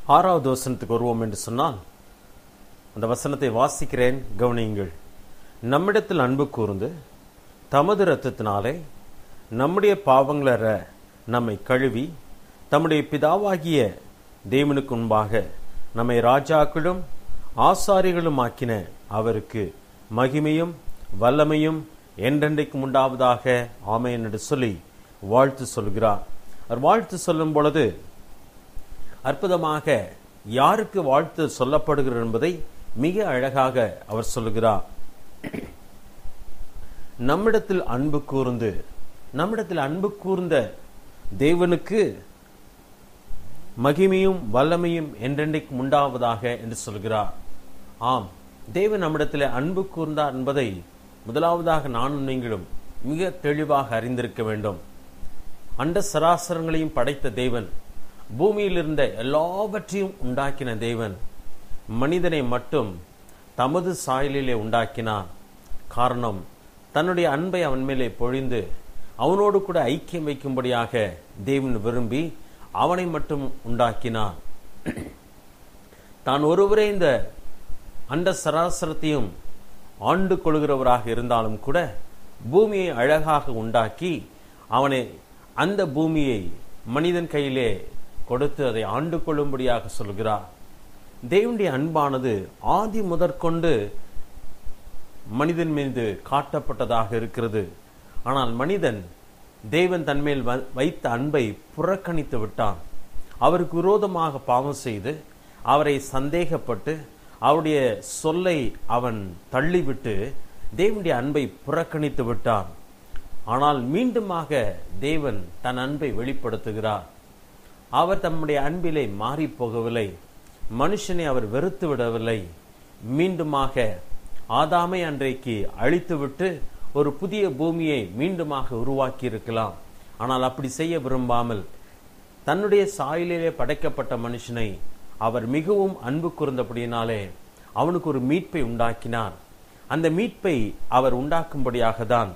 ஆறாவது வசனத்துக்கு வருவோம் என்று சொன்னால் அந்த வசனத்தை வாசிக்கிறேன் கவனியுங்கள் நம்மிடத்தில் அன்பு கூர்ந்து தமது இரத்தத்தினாலே நம்முடைய பாவங்களற நம்மை கழுவி தம்முடைய பிதாவாகிய தேவனுக்கு முன்பாக நம்மை ராஜாக்களும் ஆசாரிகளும் ஆக்கின அவருக்கு மகிமையும் வல்லமையும் என்றென்றைக்கும் உண்டாவதாக ஆமென் என்று சொல்லி வாழ்த்து சொல்கிறார் அவர் வாழ்த்து சொல்லும் பொழுது அற்புதமாக யாருக்கு வாழ்த்து சொல்லப்படுகிறது என்பதை மிக அழகாக அவர் சொல்லுகிறார் நம்மிடத்தில் அன்பு கூர்ந்து நம்மிடத்தில் அன்பு கூர்ந்த தேவனுக்கு மகிமையும் வல்லமையும் என்றென்றைக்கும் உண்டாவதாக என்று சொல்கிறார் ஆம் தேவன் நம்மிடத்தில் அன்பு கூர்ந்தார் என்பதை முதலாவதாக நானும் நீங்களும் மிக தெளிவாக அறிந்திருக்க வேண்டும் அண்ட சராசரங்களையும் படைத்த தேவன் பூமியில் இருந்த எல்லாவற்றையும் உண்டாக்கின தேவன் மனிதனை மட்டும் தமது சாயலிலே உண்டாக்கினார் காரணம் தன்னுடைய அன்பை அவன் மேலே பொழிந்து அவனோடு கூட ஐக்கியம் வைக்கும்படியாக தேவன் விரும்பி அவனை மட்டும் உண்டாக்கினார் தான் ஒருவரே இந்த அண்ட சராசரத்தையும் ஆண்டு கொள்கிறவராக இருந்தாலும் கூட பூமியை அழகாக உண்டாக்கி அவனை அந்த பூமியை மனிதன் கையிலே கொடுத்து அதை ஆண்டு கொள்ளும்படியாக சொல்கிறார் தேவனுடைய அன்பானது ஆதி முதற்கொண்டு மனிதன் மீது காட்டப்பட்டதாக இருக்கிறது ஆனால் மனிதன் தேவன் தன்மேல் வ- வைத்த அன்பை புறக்கணித்து விட்டான் அவருக்கு விரோதமாக பாவம் செய்து அவரை சந்தேகப்பட்டு அவருடைய சொல்லை அவன் தள்ளிவிட்டு தேவனுடைய அன்பை புறக்கணித்து விட்டான் ஆனால் மீண்டுமாக தேவன் தன் அன்பை வெளிப்படுத்துகிறார் அவர் தம்முடைய அன்பிலே மாறி போகவில்லை மனுஷனை அவர் வெறுத்து விடவில்லை மீண்டுமாக ஆதாமை அன்றைக்கு அழித்துவிட்டு ஒரு புதிய பூமியை மீண்டுமாக உருவாக்கி இருக்கலாம் ஆனால் அப்படி செய்ய விரும்பாமல் தன்னுடைய சாயலிலே படைக்கப்பட்ட மனுஷனை அவர் மிகவும் அன்பு கூர்ந்தபடியினாலே அவனுக்கு ஒரு மீட்பை உண்டாக்கினார் அந்த மீட்பை அவர் உண்டாக்கும்படியாக தான்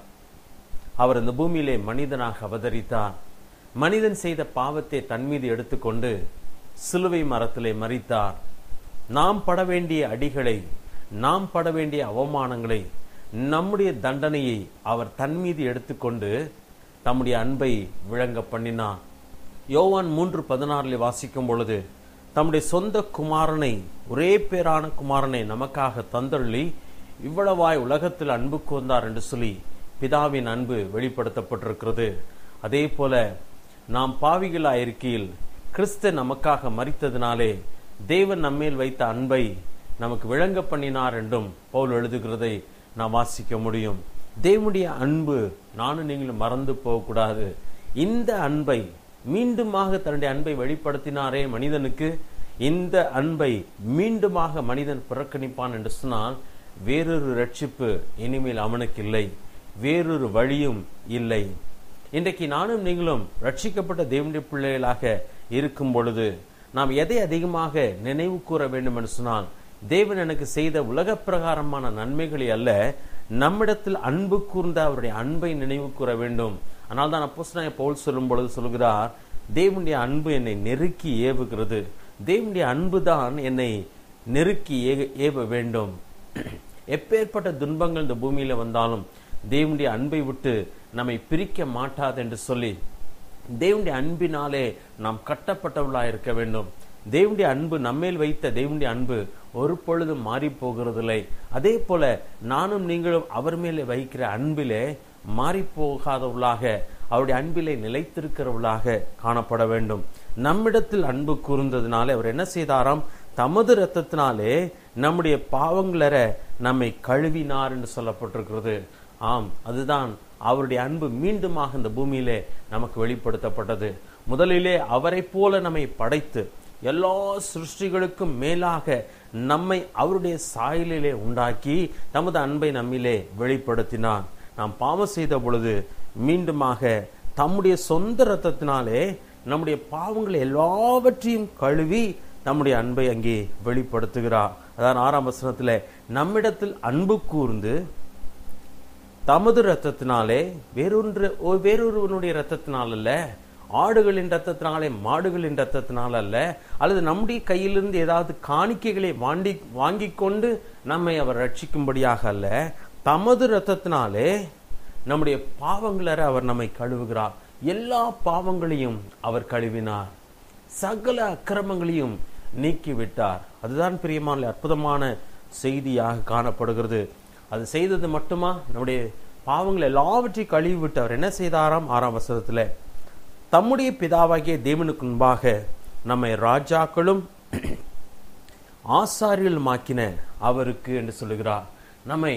அவர் இந்த பூமியிலே மனிதனாக அவதரித்தார் மனிதன் செய்த பாவத்தை தன் மீது எடுத்துக்கொண்டு சிலுவை மரத்திலே மறித்தார் நாம் பட வேண்டிய அடிகளை நாம் பட வேண்டிய அவமானங்களை நம்முடைய தண்டனையை அவர் தன் மீது எடுத்துக்கொண்டு தம்முடைய அன்பை விளங்க பண்ணினார் யோவான் மூன்று பதினாறில் வாசிக்கும் பொழுது தம்முடைய சொந்த குமாரனை ஒரே பேரான குமாரனை நமக்காக தந்தள்ளி இவ்வளவாய் உலகத்தில் அன்பு கூர்ந்தார் என்று சொல்லி பிதாவின் அன்பு வெளிப்படுத்தப்பட்டிருக்கிறது அதே போல நாம் பாவிகளாய் இருக்கையில் கிறிஸ்து நமக்காக மரித்ததினாலே தேவன் நம்மேல் வைத்த அன்பை நமக்கு விளங்க பண்ணினார் என்றும் பவுல் எழுதுகிறதை நாம் வாசிக்க முடியும் தேவனுடைய அன்பு நானும் நீங்களும் மறந்து போகக்கூடாது இந்த அன்பை மீண்டுமாக தன்னுடைய அன்பை வெளிப்படுத்தினாரே மனிதனுக்கு இந்த அன்பை மீண்டுமாக மனிதன் புறக்கணிப்பான் என்று சொன்னால் வேறொரு ரட்சிப்பு இனிமேல் அவனுக்கு இல்லை வேறொரு வழியும் இல்லை இன்றைக்கு நானும் நீங்களும் ரட்சிக்கப்பட்ட தேவனுடைய பிள்ளைகளாக இருக்கும் பொழுது நாம் எதை அதிகமாக நினைவு கூற வேண்டும் என்று சொன்னால் தேவன் எனக்கு செய்த உலக பிரகாரமான நன்மைகளை அல்ல நம்மிடத்தில் அன்பு கூர்ந்த அவருடைய அன்பை நினைவு கூற வேண்டும் ஆனால் தான் அப்போஸ்தலனாகிய பவுல் சொல்லும் பொழுது சொல்கிறார் தேவனுடைய அன்பு என்னை நெருக்கி ஏவுகிறது தேவனுடைய அன்பு தான் என்னை நெருக்கி ஏக- ஏவ வேண்டும் எப்பேற்பட்ட துன்பங்கள் இந்த பூமியில வந்தாலும் தேவனுடைய அன்பை விட்டு நம்மை பிரிக்க மாட்டாது என்று சொல்லி தேவனுடைய அன்பினாலே நாம் கட்டப்பட்டவர்களாக இருக்க வேண்டும் தேவனுடைய அன்பு நம்மேல் வைத்த தேவனுடைய அன்பு ஒரு பொழுதும் மாறி போகிறதில்லை அதே போல நானும் நீங்களும் அவர் மேலே வைக்கிற அன்பிலே மாறி போகாதவர்களாக அவருடைய அன்பிலே நிலைத்திருக்கிறவர்களாக காணப்பட வேண்டும் நம்மிடத்தில் அன்பு கூர்ந்ததினாலே அவர் என்ன செய்தாராம் தமது இரத்தத்தினாலே நம்முடைய பாவங்களற நம்மை கழுவினார் என்று சொல்லப்பட்டிருக்கிறது ஆம் அதுதான் அவருடைய அன்பு மீண்டுமாக இந்த பூமியிலே நமக்கு வெளிப்படுத்தப்பட்டது முதலிலே அவரை போல நம்மை படைத்து எல்லா சிருஷ்டிகளுக்கும் மேலாக நம்மை அவருடைய சாயலிலே உண்டாக்கி தமது அன்பை நம்மிலே வெளிப்படுத்தினார் நாம் பாவம் செய்த பொழுது மீண்டுமாக தம்முடைய சொந்த இரத்தத்தினாலே நம்முடைய பாவங்களை எல்லாவற்றையும் கழுவி நம்முடைய அன்பை அங்கே வெளிப்படுத்துகிறார் அதான் ஆறாம் வசனத்தில் நம்மிடத்தில் அன்பு கூர்ந்து தமது ரத்தத்தினாலே வேறொன்று ஓ- வேறொருவனுடைய ரத்தத்தினால் அல்ல ஆடுகளின் ரத்தத்தினாலே மாடுகளின் ரத்தத்தினால் அல்ல அல்லது நம்முடைய கையிலிருந்து ஏதாவது காணிக்கைகளை வாண்டி வாங்கி கொண்டு நம்மை அவர் ரட்சிக்கும்படியாக அல்ல தமது ரத்தத்தினாலே நம்முடைய பாவங்களற அவர் நம்மை கழுவுகிறார் எல்லா பாவங்களையும் அவர் கழுவினார் சகல அக்கிரமங்களையும் நீக்கிவிட்டார் அதுதான் பிரியமான அற்புதமான செய்தியாக காணப்படுகிறது அது செய்தது மட்டுமா நம்முடைய பாவங்கள் எல்லாவற்றையும் கழுவி விட்டு அவர் என்ன செய்தாராம் ஆறாம் வசனத்துல தம்முடைய பிதாவாகிய தேவனுக்கு முன்பாக நம்மை ராஜாக்களும் ஆசாரியலுமாக்கின அவருக்கு என்று சொல்லுகிறார் நம்மை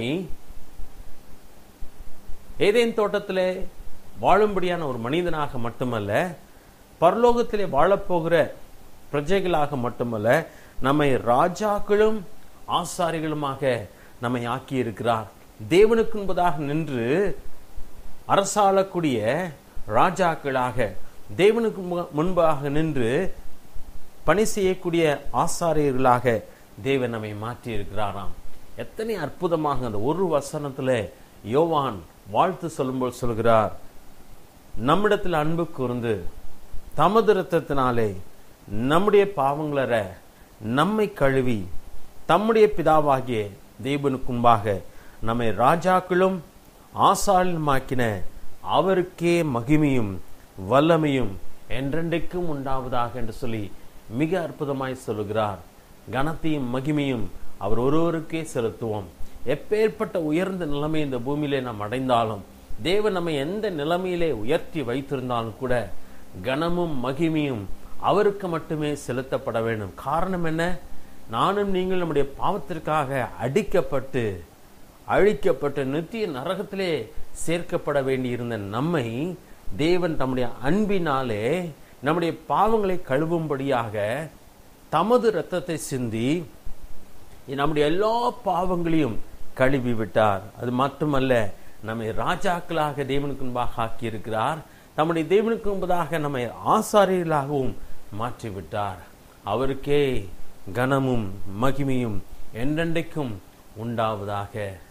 ஏதேன் தோட்டத்திலே வாழும்படியான ஒரு மனிதனாக மட்டுமல்ல பரலோகத்திலே வாழப்போகிற பிரஜைகளாக மட்டுமல்ல நம்மை ராஜாக்களும் ஆசாரிகளுமாக நம்மை ஆக்கி இருக்கிறார் தேவனுக்கு முன்பதாக நின்று அரசாளக்கூடிய ராஜாக்களாக தேவனுக்கு மு- முன்பாக நின்று பணி செய்யக்கூடிய ஆசாரியர்களாக தேவன் நம்மை மாற்றி இருக்கிறாராம் எத்தனை அற்புதமாக அந்த ஒரு வசனத்துல யோவான் வாழ்த்து சொல்லும்போது சொல்கிறார் நம்மிடத்தில் அன்பு கூர்ந்து தமது ரத்தத்தினாலே நம்முடைய பாவங்களற நம்மை கழுவி தம்முடைய பிதாவாகிய தேவனுக்கு முன்பாக நம்மை ராஜாக்களும் ஆசாலுமாக்கின அவருக்கே மகிமையும் வல்லமையும் என்றென்றைக்கும் உண்டாவதாக என்று சொல்லி மிக அற்புதமாய் சொல்லுகிறார் கனத்தையும் மகிமையும் அவர் ஒருவருக்கே செலுத்துவோம் எப்பேற்பட்ட உயர்ந்த நிலைமை இந்த பூமியிலே நாம் அடைந்தாலும் தேவன் நம்மை எந்த நிலைமையிலே உயர்த்தி வைத்திருந்தாலும் கூட கனமும் மகிமையும் அவருக்கு மட்டுமே செலுத்தப்பட வேண்டும் காரணம் என்ன நானும் நீங்கள் நம்முடைய பாவத்திற்காக அடிக்கப்பட்டு அழிக்கப்பட்டு நித்திய நரகத்திலே சேர்க்கப்பட வேண்டியிருந்த நம்மை தேவன் தம்முடைய அன்பினாலே நம்முடைய பாவங்களை கழுவும்படியாக தமது இரத்தத்தை சிந்தி நம்முடைய எல்லா பாவங்களையும் கழுவி விட்டார் அது மட்டுமல்ல நம்மை ராஜாக்களாக தேவனுக்கு முன்பாக ஆக்கியிருக்கிறார் தம்முடைய தேவனுக்கு முன்பதாக நம்மை ஆசாரியர்களாகவும் மாற்றிவிட்டார் அவருக்கே கனமும் மகிமையும் என்றென்றைக்கும் உண்டாவதாக